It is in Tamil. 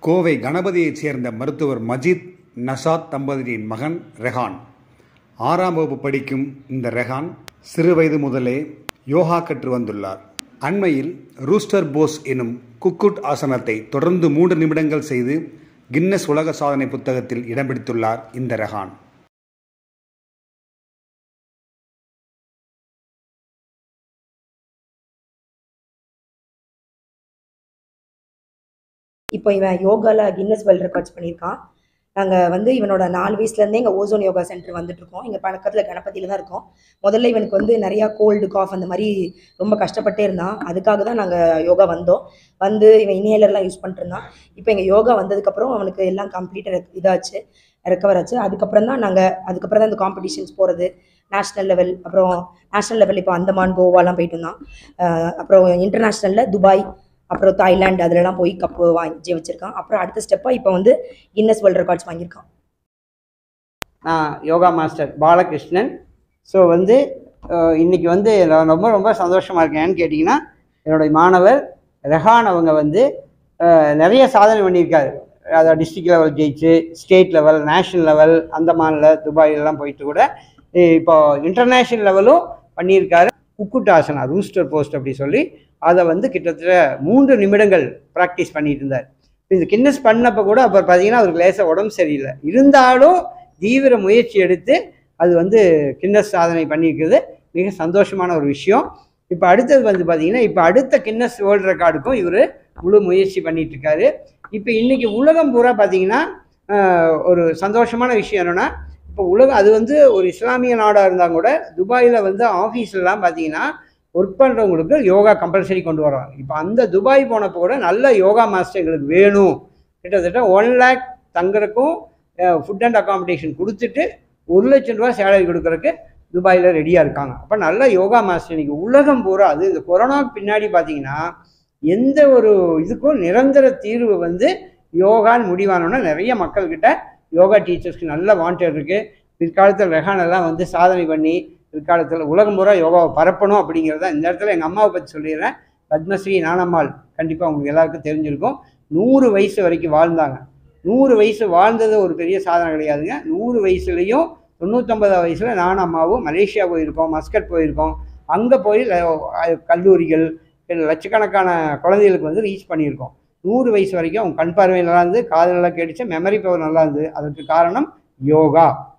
கோவை கணபதியைச் சேர்ந்த மருத்துவர் மஜித் நஷாத் தம்பதியின் மகன் ரெஹான் ஆறாம் வகுப்பு படிக்கும் இந்த ரெஹான் சிறுவயது முதலே யோகா கற்று வந்துள்ளார் அண்மையில் ரூஸ்டர் போஸ் எனும் குக்குட் ஆசனத்தை தொடர்ந்து மூன்று நிமிடங்கள் செய்து கின்னஸ் உலக சாதனை புத்தகத்தில் இடம் பிடித்துள்ளார் இந்த ரெஹான் இப்போ இவன் யோகாவில் கின்னஸ் வேர்ல்ட் ரெக்கார்ட்ஸ் பண்ணியிருக்கான் நாங்கள் வந்து இவனோட நாலு வயசுலேருந்தே இங்கே ஓசோன் யோகா சென்டர் வந்துட்டு இருக்கோம் இங்கே பக்கத்தில் கணபதியில் தான் இருக்கோம் முதல்ல இவனுக்கு வந்து நிறையா கோல்டு காஃப் அந்த மாதிரி ரொம்ப கஷ்டப்பட்டே இருந்தான் அதுக்காக தான் நாங்கள் யோகா வந்தோம் வந்து இவன் இன்ஹேலர்லாம் யூஸ் பண்ணிட்டு இருந்தான் இப்போ இங்கே யோகா வந்ததுக்கப்புறம் அவனுக்கு எல்லாம் கம்ப்ளீட்டாக இதாச்சு ரெக்கவர் ஆச்சு அதுக்கப்புறம் தான் நாங்கள் அதுக்கப்புறம் தான் இந்த காம்படிஷன்ஸ் போகிறது நேஷ்னல் லெவல் அப்புறம் நேஷ்னல் லெவல் இப்போ அந்தமான் கோவாலாம் போயிட்டு இருந்தான் அஹ் அப்புறம் இன்டர்நேஷ்னலில் துபாய் அப்புறம் தாய்லாந்து அதுலலாம் போய் கப்பு வாங்கி வச்சிருக்கான் அப்புறம் அடுத்த ஸ்டெப்பாக இப்போ வந்து கின்னஸ் வேர்ல்ட் ரெக்கார்ட்ஸ் வாங்கியிருக்கான் நான் யோகா மாஸ்டர் பாலகிருஷ்ணன் ஸோ வந்து அஹ், இன்னைக்கு வந்து நான் ரொம்ப ரொம்ப சந்தோஷமாக இருக்கேன் ஏன்னு கேட்டிங்கன்னா என்னுடைய மாணவர் ரெஹான் அவங்க வந்து அஹ், நிறைய சாதனை பண்ணியிருக்காரு அதாவது டிஸ்ட்ரிக்ட் லெவல் ஜெயிச்சு ஸ்டேட் லெவல் நேஷனல் லெவல் அந்தமானில் துபாயிலலாம் போயிட்டு கூட இ- இப்போ இன்டர்நேஷ்னல் லெவலும் பண்ணியிருக்காரு குக்குட் ஆசனா ரூஸ்டர் போஸ்ட் அப்படி சொல்லி அதை வந்து கிட்டத்தட்ட மூன்று நிமிடங்கள் ப்ராக்டிஸ் பண்ணிட்டு இருந்தார் இந்த கின்னஸ் பண்ணப்போ கூட அப்புறம் பார்த்தீங்கன்னா அவருக்கு லேசாக உடம்பு சரியில்லை இருந்தாலும் தீவிர முயற்சி எடுத்து அது வந்து கின்னஸ் சாதனை பண்ணியிருக்கிறது மிக சந்தோஷமான ஒரு விஷயம் இப்போ அடுத்தது வந்து பார்த்தீங்கன்னா இப்போ அடுத்த கின்னஸ் வேர்ல்டு ரெக்கார்டுக்கும் இவர் முழு முயற்சி பண்ணிட்டு இருக்காரு இப்போ இன்னைக்கு உலகம் பூரா பார்த்தீங்கன்னா ஆஹ், ஒரு சந்தோஷமான விஷயம் என்னன்னா இப்போ உலகம் அது வந்து ஒரு இஸ்லாமிய நாடாக இருந்தால் கூட துபாயில் வந்து ஆஃபீஸ்லலாம் பார்த்தீங்கன்னா ஒர்க் பண்ணுறவங்களுக்கு யோகா கம்பல்சரி கொண்டு வராங்க இப்போ அந்த துபாய் போனப்போ கூட நல்ல யோகா மாஸ்டர் எங்களுக்கு வேணும் கிட்டத்தட்ட ஒன் லேக் தங்குறதுக்கும் ஃபுட் அண்ட் அகாமடேஷன் கொடுத்துட்டு ஒரு லட்சம் ரூபா சேலரி கொடுக்கறதுக்கு துபாயில் ரெடியாக இருக்காங்க அப்போ நல்ல யோகா மாஸ்டர் இன்னைக்கு உலகம் பூரா அது இந்த கொரோனாவுக்கு பின்னாடி பார்த்தீங்கன்னா எந்த ஒரு இதுக்கும் நிரந்தர தீர்வு வந்து யோகான்னு முடிவானோன்னா நிறைய மக்கள்கிட்ட யோகா டீச்சர்ஸ்க்கு நல்ல வாண்டட் இருக்குது பிற்காலத்தில் ரெஹானெல்லாம் வந்து சாதனை பண்ணி பிற்காலத்தில் உலகம் பூரா யோகாவை பரப்பணும் அப்படிங்கிறத இந்த இடத்துல எங்கள் அம்மாவை பற்றி சொல்லிடுறேன் பத்மஸ்ரீ நானம்மாள் கண்டிப்பாக உங்களுக்கு எல்லாருக்கும் தெரிஞ்சிருக்கும் நூறு வயசு வரைக்கும் வாழ்ந்தாங்க நூறு வயசு வாழ்ந்தது ஒரு பெரிய சாதனை கிடையாதுங்க நூறு வயசுலேயும் தொண்ணூத்தொன்பதாவது வயசில் நானும் அம்மாவும் மலேசியா போயிருக்கோம் மஸ்கட் போயிருக்கோம் அங்கே போய் ல- கல்லூரிகள் லட்சக்கணக்கான குழந்தைகளுக்கு வந்து ரீச் பண்ணியிருக்கோம் நூறு வயசு வரைக்கும் அவங்க கண் பார்வை நல்லா இருந்து காது நல்லா கேட்டுச்சு மெமரி பவர் நல்லா இருந்து அதற்கு காரணம் யோகா